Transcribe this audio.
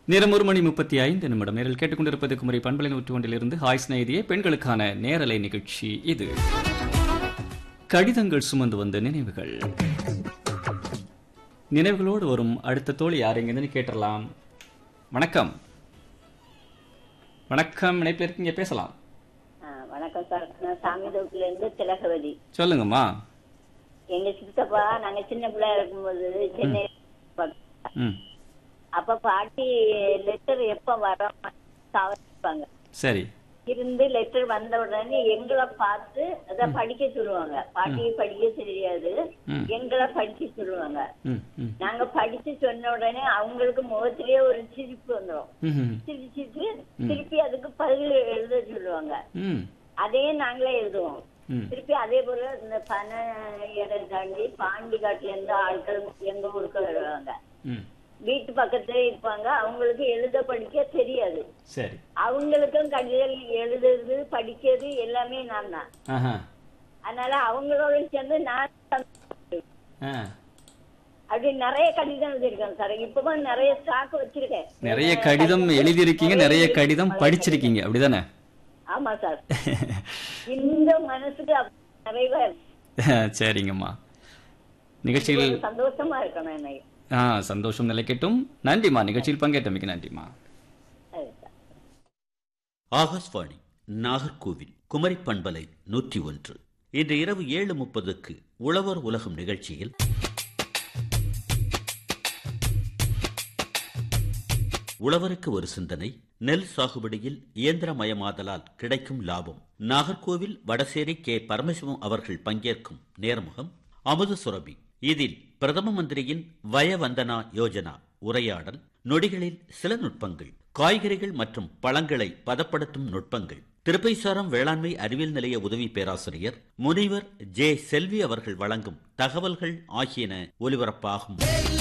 நேரம் ஒரு மணி முப்பத்தி ஐந்து நிமிடம் நேரில் கேட்டுக்கொண்டிருப்பது குமரி பண்பலை நூற்று ஒன்றிலிருந்து ஹாய் ஸ்நேகிதியே பெண்களுக்கான நேரலை நிகழ்ச்சி இது கடிதங்கள் சுமந்து வந்த நினைவுகள் நினைவுகளோடு வரும் அடுத்த தோழி யார் எங்கேருந்து கேட்டலாம் வணக்கம் வணக்கம் இணைப்பில் இருக்கீங்க பேசலாம் ஆ, வணக்கம் சார் நான் சாமி தோப்புல இருந்து திலகவதி சொல்லுங்கம்மா எங்க சித்தப்பா நாங்க சின்ன பிள்ளையா இருக்கும்போது சென்னை ம் அப்ப பாட்டி லெட்டர் எப்ப வர தவறிப்பாங்க சரி இருந்து லெட்டர் வந்த உடனே எங்களை பார்த்து அத படிக்க சொல்லுவாங்க பாட்டியை படிக்க தெரியாது ம். எங்களை படிக்க சொல்லுவாங்க ம் ம் நாங்க படிச்சு சொன்ன உடனே அவங்களுக்கு முகத்திலேயே ஒரு சிரிப்பு வந்துடும் ம் சிரிச்சிட்டு திருப்பி அதுக்கு பதில் எழுத சொல்லுவாங்க ம் அதே நாங்களே எழுதுவோம் ம் திருப்பி அதே போல இந்த பனை இடம் தாண்டி பாண்டி காட்டுல இருந்து ஆட்கள் எங்க ஊருக்கு வருவாங்க ம் வீட்டு பக்கத்துல இருப்பாங்க அவங்களுக்கு எழுத படிக்க தெரியாது சரி அவங்களுக்கும் கடிதம் எழுதுறது படிக்கிறது எல்லாமே நான் தான் ஆஹா அதனால அவங்களோட சேர்ந்து நான் ஆ அப்படி நிறைய கடிதம் எழுதியிருக்கேன் சார் இப்பவும் நிறைய ஸ்டாக் வச்சிருக்கேன் நிறைய கடிதம் எழுதியிருக்கீங்க நிறைய கடிதம் படிச்சிருக்கீங்க அப்படிதானே ஆமா சார் இந்த மனசுக்கு அப்ப நிறைவா இருக்கு. சரிங்கம்மா நிகழ்ச்சியில் ஒரு சந்தோஷமா இருக்கணும் எனக்கு ஆ சந்தோஷம் நிலைக்கட்டும் நன்றிம்மா நிகழ்ச்சியில் பங்கேற்றமைக்கு நன்றிம்மா சரி சார் ஆகாஷ்வாணி நாகர்கோவில் குமரி பண்பலை நூற்றி ஒன்று இன்று இரவு ஏழு முப்பதுக்கு உழவர் உலகம் நிகழ்ச்சியில் உழவருக்கு ஒரு சிந்தனை நெல் சாகுபடியில் இயந்திரமயமாதலால் கிடைக்கும் லாபம் நாகர்கோவில் வடசேரி கே பரமசிவம் அவர்கள் பங்கேற்கும் நேர்முகம் அமுது சுரபி இதில் பிரதம மந்திரியின் வயவந்தனா யோஜனா உரையாடல் நொடிகளில் சில நுட்பங்கள் காய்கறிகள் மற்றும் பழங்களை பதப்படுத்தும் நுட்பங்கள் திருப்பைசாரம் வேளாண்மை அறிவியல் நிலைய உதவி பேராசிரியர் முனைவர் ஜே செல்வி அவர்கள் வழங்கும் தகவல்கள் ஆகியன ஒலிபரப்பாகும்